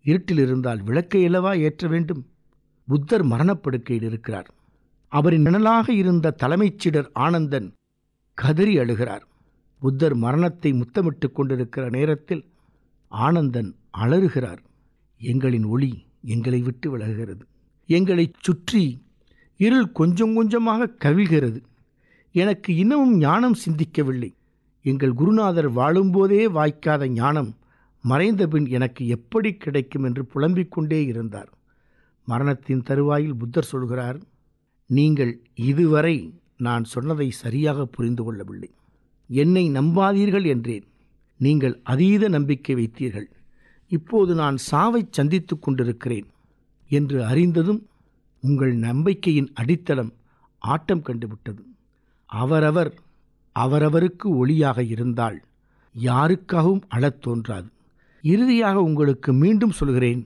இருட்டில் இருந்தால் விளக்கை அல்லவா ஏற்ற வேண்டும் புத்தர் மரணப்படுக்கையில் இருக்கிறார் அவரின் நிழலாக இருந்த தலைமைச் சீடர் ஆனந்தன் கதறி அழுகிறார் புத்தர் மரணத்தை முத்தமிட்டுக் கொண்டிருக்கிற நேரத்தில் ஆனந்தன் அலறுகிறார் எங்களின் ஒளி எங்களை விட்டு விலகுகிறது எங்களைச் சுற்றி இருள் கொஞ்சம் கொஞ்சமாக கவிழ்கிறது எனக்கு இன்னமும் ஞானம் சிந்திக்கவில்லை எங்கள் குருநாதர் வாழும்போதே வாய்க்காத ஞானம் மறைந்தபின் எனக்கு எப்படி கிடைக்கும் என்று புலம்பிக் கொண்டே இருந்தார் மரணத்தின் தருவாயில் புத்தர் சொல்கிறார் நீங்கள் இதுவரை நான் சொன்னதை சரியாக புரிந்து கொள்ளவில்லை என்னை நம்பாதீர்கள் என்றேன் நீங்கள் அதீத நம்பிக்கை வைத்தீர்கள் இப்போது நான் சாவை சந்தித்துக் கொண்டிருக்கிறேன் என்று அறிந்ததும் உங்கள் நம்பிக்கையின் அடித்தளம் ஆட்டம் கண்டுவிட்டது அவரவர் அவரவருக்கு ஒளியாக இருந்தால் யாருக்காகவும் அழத் தோன்றாது இறுதியாக உங்களுக்கு மீண்டும் சொல்கிறேன்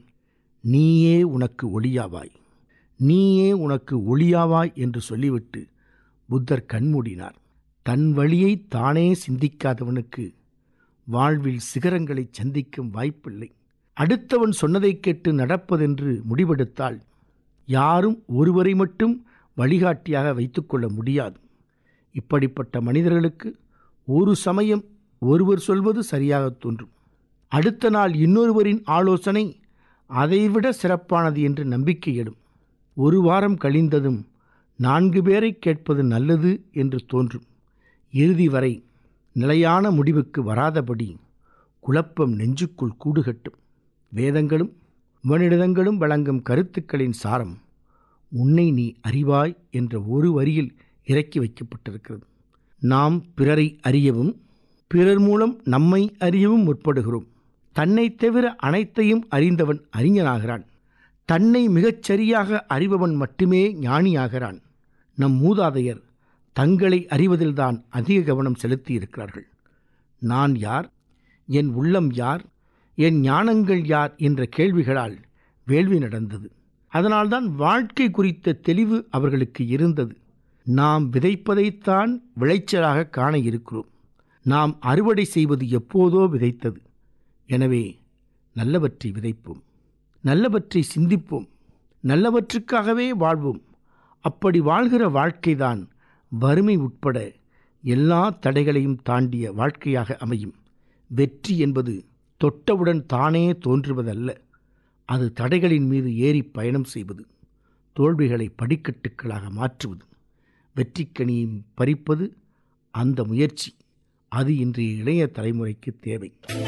நீயே உனக்கு ஒளியாவாய் நீயே உனக்கு ஒளியாவாய் என்று சொல்லிவிட்டு புத்தர் கண்மூடினார் தன் வழியை தானே சிந்திக்காதவனுக்கு வாழ்வில் சிகரங்களை சந்திக்கும் வாய்ப்பில்லை அடுத்தவன் சொன்னதைக் கேட்டு நடப்பதென்று முடிவெடுத்தால் யாரும் ஒருவரை மட்டும் வழிகாட்டியாக வைத்துக்கொள்ள முடியாது இப்படிப்பட்ட மனிதர்களுக்கு ஒரு சமயம் ஒருவர் சொல்வது சரியாக தோன்றும் அடுத்த நாள் இன்னொருவரின் ஆலோசனை அதைவிட சிறப்பானது என்று நம்பிக்கை எடும் ஒரு வாரம் கழிந்ததும் நான்கு பேரை கேட்பது நல்லது என்று தோன்றும் இறுதி வரை நிலையான முடிவுக்கு வராதபடி குழப்பம் நெஞ்சுக்குள் கூடுகட்டும் வேதங்களும் உபநிடதங்களும் வழங்கும் கருத்துக்களின் சாரம் உன்னை நீ அறிவாய் என்ற ஒரு வரியில் இறக்கி வைக்கப்பட்டிருக்கிறது நாம் பிறரை அறியவும் பிறர் மூலம் நம்மை அறியவும் முற்படுகிறோம் தன்னை தவிர அனைத்தையும் அறிந்தவன் அறிஞனாகிறான் தன்னை மிகச் சரியாக அறிபவன் மட்டுமே ஞானியாகிறான் நம் மூதாதையர் தங்களை அறிவதில்தான் அதிக கவனம் செலுத்தியிருக்கிறார்கள் நான் யார் என் உள்ளம் யார் என் ஞானங்கள் யார் என்ற கேள்விகளால் வேள்வி நடந்தது அதனால்தான் வாழ்க்கை குறித்த தெளிவு அவர்களுக்கு இருந்தது நாம் விதைப்பதைத்தான் விளைச்சலாக காண இருக்கிறோம் நாம் அறுவடை செய்வது எப்போதோ விதைத்தது எனவே நல்லவற்றை விதைப்போம் நல்லவற்றை சிந்திப்போம் நல்லவற்றுக்காகவே வாழ்வோம் அப்படி வாழ்கிற வாழ்க்கைதான் வறுமை உட்பட எல்லா தடைகளையும் தாண்டிய வாழ்க்கையாக அமையும் வெற்றி என்பது தொட்டவுடன் தானே தோன்றுவதல்ல அது தடைகளின் மீது ஏறி பயணம் செய்வது தோல்விகளை படிக்கட்டுக்களாக மாற்றுவது வெற்றிக்கனியை பறிப்பது அந்த முயற்சி அது இன்றைய இளைய தலைமுறைக்கு தேவை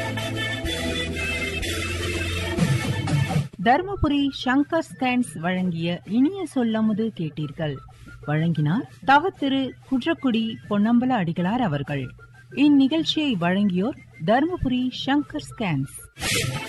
தர்மபுரி சங்கர் ஸ்கேன்ஸ் வழங்கிய இனிய சொல்லமுது கேட்டீர்கள் வழங்கினார் தவ திரு குன்றக்குடி பொன்னம்பல அடிகளார் அவர்கள் இந்நிகழ்ச்சியை வழங்கியோர் தர்மபுரி சங்கர் ஸ்கேன்ஸ்